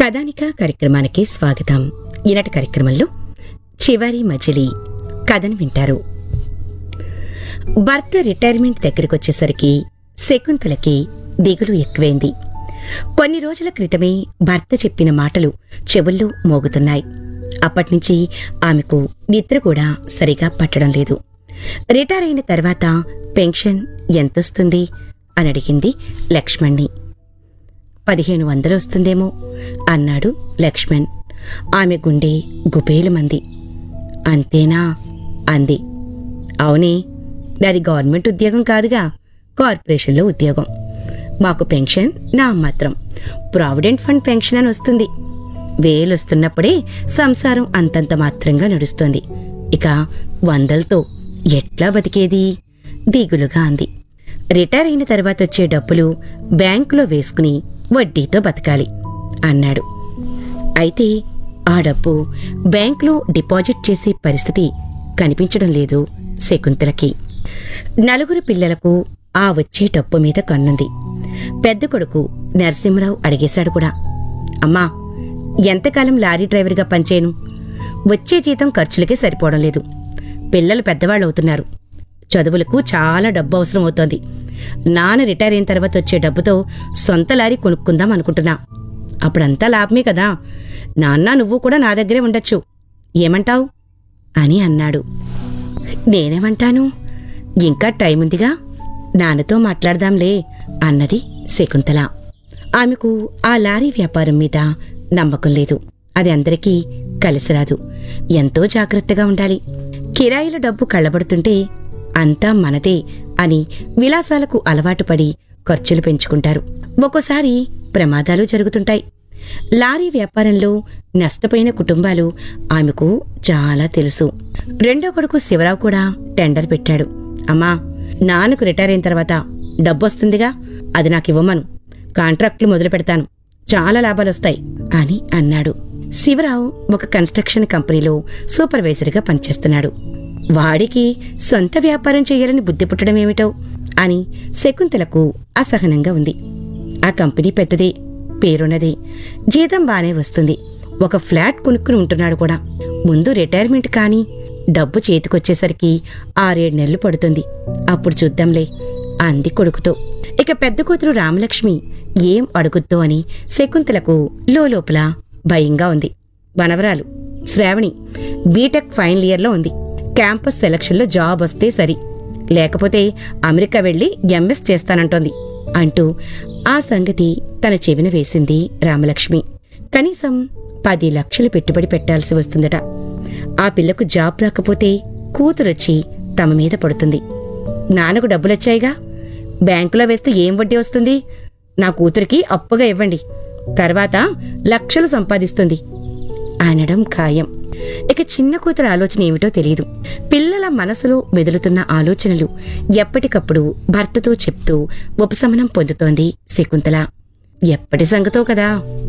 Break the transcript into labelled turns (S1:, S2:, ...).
S1: కథానిక కార్యక్రమానికి స్వాగతం ఈనాటి కార్యక్రమంలో చివరి మజిలీ కథను వింటారు భర్త రిటైర్మెంట్ దగ్గరికి వచ్చేసరికి శకుంతలకి దిగులు ఎక్కువైంది కొన్ని రోజుల క్రితమే భర్త చెప్పిన మాటలు చెవుల్లో మోగుతున్నాయి అప్పటినుంచి ఆమెకు నిద్ర కూడా సరిగా పట్టడం లేదు రిటైర్ అయిన తర్వాత పెన్షన్ ఎంతొస్తుంది అని అడిగింది లక్ష్మణ్ణి పదిహేను వందలు వస్తుందేమో అన్నాడు లక్ష్మణ్ ఆమె గుండె గుబేలమంది అంతేనా అంది అవునే నాది గవర్నమెంట్ ఉద్యోగం కాదుగా కార్పొరేషన్లో ఉద్యోగం మాకు పెన్షన్ నా మాత్రం ప్రావిడెంట్ ఫండ్ పెన్షన్ అని వస్తుంది వేలు వస్తున్నప్పుడే సంసారం అంతంత మాత్రంగా నడుస్తుంది ఇక వందలతో ఎట్లా బతికేది దిగులుగా అంది రిటైర్ అయిన తర్వాత వచ్చే డబ్బులు బ్యాంకులో వేసుకుని వడ్డీతో బతకాలి అన్నాడు అయితే ఆ డబ్బు బ్యాంకులో డిపాజిట్ చేసే పరిస్థితి కనిపించడం లేదు శకుంతలకి నలుగురు పిల్లలకు ఆ వచ్చే డబ్బు మీద కన్నుంది పెద్ద కొడుకు నరసింహరావు అడిగేశాడు కూడా అమ్మా ఎంతకాలం లారీ డ్రైవర్గా పనిచేయను వచ్చే జీతం ఖర్చులకే సరిపోవడం లేదు పిల్లలు పెద్దవాళ్ళు అవుతున్నారు చదువులకు చాలా డబ్బు అవసరం అవుతోంది నాన్న రిటైర్ అయిన తర్వాత వచ్చే డబ్బుతో సొంత లారీ కొనుక్కుందాం అనుకుంటున్నా అప్పుడంతా లాభమే కదా నాన్న నువ్వు కూడా నా దగ్గరే ఉండొచ్చు ఏమంటావ్ అని అన్నాడు నేనేమంటాను ఇంకా టైం ఉందిగా నాన్నతో మాట్లాడదాంలే అన్నది శకుంతల ఆమెకు ఆ లారీ వ్యాపారం మీద నమ్మకం లేదు అది అందరికీ కలిసిరాదు ఎంతో జాగ్రత్తగా ఉండాలి కిరాయిల డబ్బు కళ్ళబడుతుంటే అంతా మనదే అని విలాసాలకు అలవాటు పడి ఖర్చులు పెంచుకుంటారు ఒక్కోసారి ప్రమాదాలు జరుగుతుంటాయి లారీ వ్యాపారంలో నష్టపోయిన కుటుంబాలు ఆమెకు చాలా తెలుసు రెండో కొడుకు శివరావు కూడా టెండర్ పెట్టాడు అమ్మా నాన్నకు రిటైర్ అయిన తర్వాత డబ్బొస్తుందిగా అది నాకు ఇవ్వమను కాంట్రాక్ట్లు మొదలు పెడతాను చాలా లాభాలొస్తాయి అని అన్నాడు శివరావు ఒక కన్స్ట్రక్షన్ కంపెనీలో సూపర్వైజర్గా పనిచేస్తున్నాడు వాడికి సొంత వ్యాపారం చేయాలని బుద్ధి పుట్టడం ఏమిటో అని శకుంతలకు అసహనంగా ఉంది ఆ కంపెనీ పెద్దదే పేరున్నది జీతం బానే వస్తుంది ఒక ఫ్లాట్ కొనుక్కుని ఉంటున్నాడు కూడా ముందు రిటైర్మెంట్ కానీ డబ్బు చేతికొచ్చేసరికి ఆరేడు నెలలు పడుతుంది అప్పుడు చూద్దాంలే అంది కొడుకుతో ఇక పెద్ద కూతురు రామలక్ష్మి ఏం అడుగుద్దో అని శకుంతలకు లోపల భయంగా ఉంది వనవరాలు శ్రావణి బీటెక్ ఫైనల్ ఇయర్లో ఉంది క్యాంపస్ సెలక్షన్లో జాబ్ వస్తే సరి లేకపోతే అమెరికా వెళ్లి ఎంఎస్ చేస్తానంటోంది అంటూ ఆ సంగతి తన చెవిన వేసింది రామలక్ష్మి కనీసం పది లక్షలు పెట్టుబడి పెట్టాల్సి వస్తుందట ఆ పిల్లకు జాబ్ రాకపోతే కూతురొచ్చి తమ మీద పడుతుంది నాన్నకు డబ్బులొచ్చాయిగా బ్యాంకులో వేస్తే ఏం వడ్డీ వస్తుంది నా కూతురికి అప్పుగా ఇవ్వండి తర్వాత లక్షలు సంపాదిస్తుంది అనడం ఖాయం ఇక చిన్న కూతురు ఆలోచన ఏమిటో తెలియదు పిల్లల మనసులో మెదులుతున్న ఆలోచనలు ఎప్పటికప్పుడు భర్తతో చెప్తూ ఉపశమనం పొందుతోంది శకుంతల ఎప్పటి సంగతో కదా